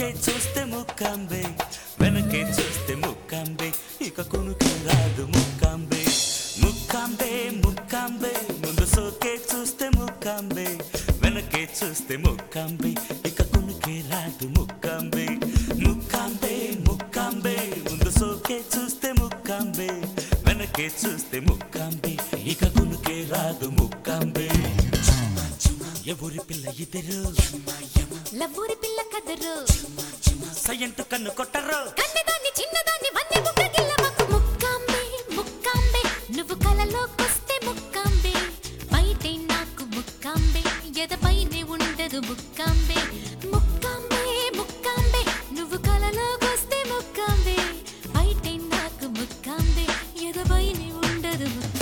సోకే చూస్తే ముక్కాంబే వెనకే చూస్తే ముక్కాంబే ఇక కొనుకే రాదు ముక్కాంబే ముక్కాంబే ముక్కాంబే ముందు సోకే చూస్తే ముక్కాంబే వెనకే చూస్తే ముక్కాంబే ఇక కొనుకే రాదు ముక్కాంబే ముక్కాంబే ముక్కాంబే ముందు సోకే చూస్తే ముక్కాంబే వెనకే చూస్తే ముక్కాంబే ఇక కొనుకే రాదు ముక్కాంబే ఎవరి పిల్ల ఇద్దరు లవ్వూరి పిల్ల కదరు సయ్యంటు కన్ను కొట్టరు కన్నదాన్ని చిన్నదాన్ని వన్నె బుక్క గిల్లమకు ముక్కాంబే ముక్కాంబే నువ్వు కలలోకొస్తే ముక్కాంబే బయటే నాకు ముక్కాంబే ఎదపైనే ఉండదు ముక్కాంబే ముక్కాంబే ముక్కాంబే నువ్వు కలలోకొస్తే ముక్కాంబే బయటే నాకు ముక్కాంబే ఎదపైనే ఉండదు ముక్కాంబే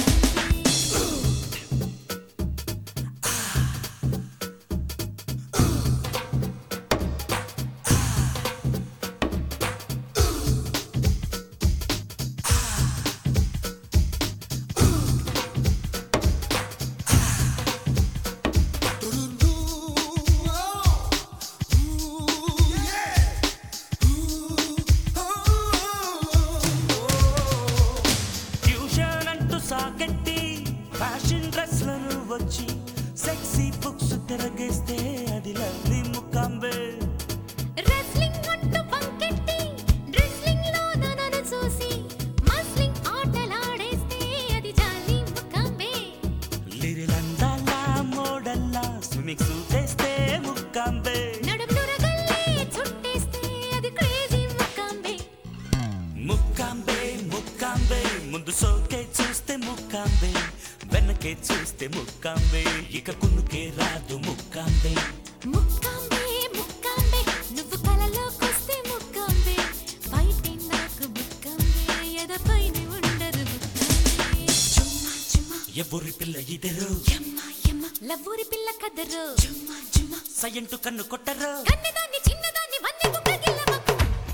ట్యూషన్ అంటూ సాగట్టి ఫ్యాషన్ డ్రెస్లను వచ్చి సెక్సీ బుక్స్ తిరగేస్తే అది లవ్లీ ముక్కాంబే రెస్లింగ్ అంటూ బంకెట్టి డ్రెస్లింగ్ లో నన్ను చూసి మస్లింగ్ ఆటలాడేస్తే అది జాలి ముఖంబే లిరిలందాలా మోడల్లా స్విమ్మింగ్ సూట్ వేస్తే ముక్కాంబే నడుములు రగల్లే చుట్టేస్తే అది క్రేజీ ముఖంబే ముక్కాంబే ముక్కాంబే ముందు సోకే చూస్తే ముక్కాంబే వెనకే చూస్తే ముక్కాంబే ఇక కునుకే రాదు ముక్కాంబే ముఖంబే ముఖంబే నువ్వు కలలోకొస్తే ముఖంబే బయటే నాకు ముఖంబే ఎదపైన ఉండదు ముఖంబే చుమ్మా చుమ్మా ఎవరి పిల్ల ఇద్దరు యమ్మ యమ్మ లవ్వూరి పిల్ల కదరు చుమ్మా చుమ్మా సయ్యంటు కన్ను కొట్టరు కన్నదాన్ని చిన్నదాన్ని వన్నె బుక్క గిల్లమకు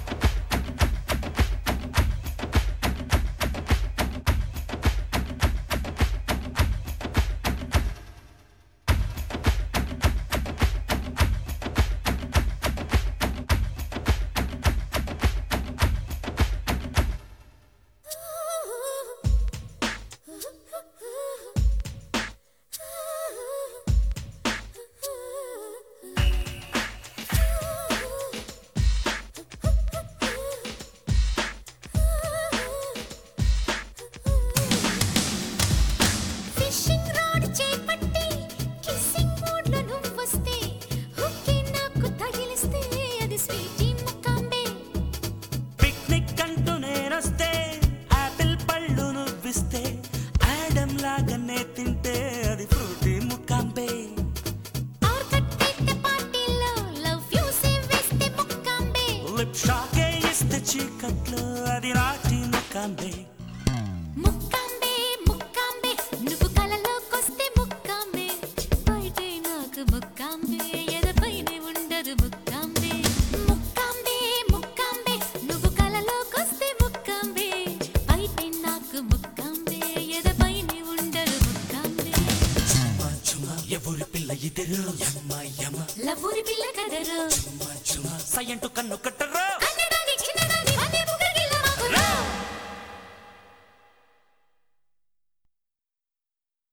ఫిషింగ్ రాడ్ చేపట్టి కిస్సింగ్ మూడ్ లో నువ్వొస్తే హుక్కి నాకు తగిలిస్తే అది స్వీటీ ముక్కాంబే పిక్నిక్ అంటూ నేనొస్తే ఆపిల్ పళ్ళు నువ్విస్తే ఆడమ్ లాగానే తింటే అది ఫ్రూటీ ముక్కాంబే ఆర్ కట్టేట పార్టీలో లవ్ యూ సే వేస్తే ముక్కాంబే లిప్ షాకే ఇస్తే చీకట్లో అది నాటి ముక్కాంబే ముక్కాంబే ముక్కాంబే నువ్వు కలలోకొస్తే ముక్కాంబే బయటే నాకు ముక్కాంబే ఎదపైనే ఉండదు ముక్కాంబే ముక్కాంబే ముక్కాంబే నువ్వు కలలోకొస్తే ముక్కాంబే బయటే నాకు ముక్కాంబే ఎదపైనే ఉండదు ముక్కాంబే చుమా చుమా ఎవరి పిల్ల ఇద్దరు యమ్మ యమ్మ లవ్వురి పిల్ల కదరు చుమా చుమా సయ్యంటు కన్ను కట్టరు